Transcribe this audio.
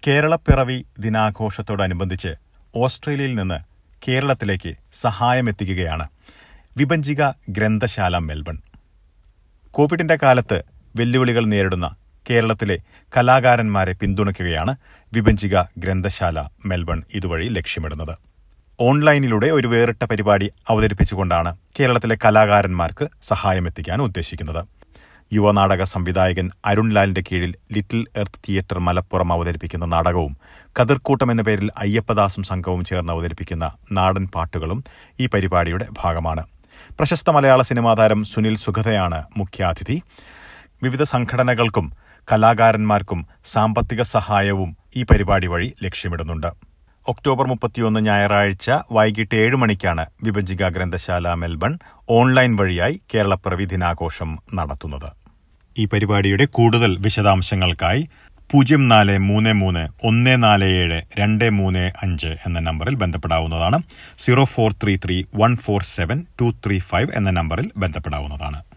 കേരളപ്പിറവി ദിനാഘോഷത്തോടനുബന്ധിച്ച് ഓസ്ട്രേലിയയിൽ നിന്ന് കേരളത്തിലേക്ക് സഹായമെത്തിക്കുകയാണ് വിഭജിക ഗ്രന്ഥശാല മെൽബൺ കോവിഡിന്റെ കാലത്ത് വെല്ലുവിളികൾ നേരിടുന്ന കേരളത്തിലെ കലാകാരന്മാരെ പിന്തുണയ്ക്കുകയാണ് വിഭജിക ഗ്രന്ഥശാല മെൽബൺ ഇതുവഴി ലക്ഷ്യമിടുന്നത് ഓൺലൈനിലൂടെ ഒരു വേറിട്ട പരിപാടി അവതരിപ്പിച്ചുകൊണ്ടാണ് കേരളത്തിലെ കലാകാരന്മാർക്ക് സഹായമെത്തിക്കാൻ ഉദ്ദേശിക്കുന്നത് യുവനാടക സംവിധായകൻ അരുൺലാലിന്റെ കീഴിൽ ലിറ്റിൽ എർത്ത് തിയേറ്റർ മലപ്പുറം അവതരിപ്പിക്കുന്ന നാടകവും കതിർക്കൂട്ടം എന്ന പേരിൽ അയ്യപ്പദാസും സംഘവും ചേർന്ന് അവതരിപ്പിക്കുന്ന നാടൻ പാട്ടുകളും ഈ പരിപാടിയുടെ ഭാഗമാണ് പ്രശസ്ത മലയാള സിനിമാ താരം സുനിൽ സുഗതയാണ് മുഖ്യാതിഥി വിവിധ സംഘടനകൾക്കും കലാകാരന്മാർക്കും സാമ്പത്തിക സഹായവും ഈ പരിപാടി വഴി ലക്ഷ്യമിടുന്നുണ്ട് ഒക്ടോബർ മുപ്പത്തിയൊന്ന് ഞായറാഴ്ച വൈകിട്ട് ഏഴ് മണിക്കാണ് വിഭജിക ഗ്രന്ഥശാല മെൽബൺ ഓൺലൈൻ വഴിയായി കേരളപ്പിറവി ദിനാഘോഷം നടത്തുന്നത് ഈ പരിപാടിയുടെ കൂടുതൽ വിശദാംശങ്ങൾക്കായി പൂജ്യം നാല് മൂന്ന് മൂന്ന് ഒന്ന് നാല് ഏഴ് രണ്ട് മൂന്ന് അഞ്ച് എന്ന നമ്പറിൽ ബന്ധപ്പെടാവുന്നതാണ് zero four three three one four seven two three five എന്ന നമ്പറിൽ ബന്ധപ്പെടാവുന്നതാണ്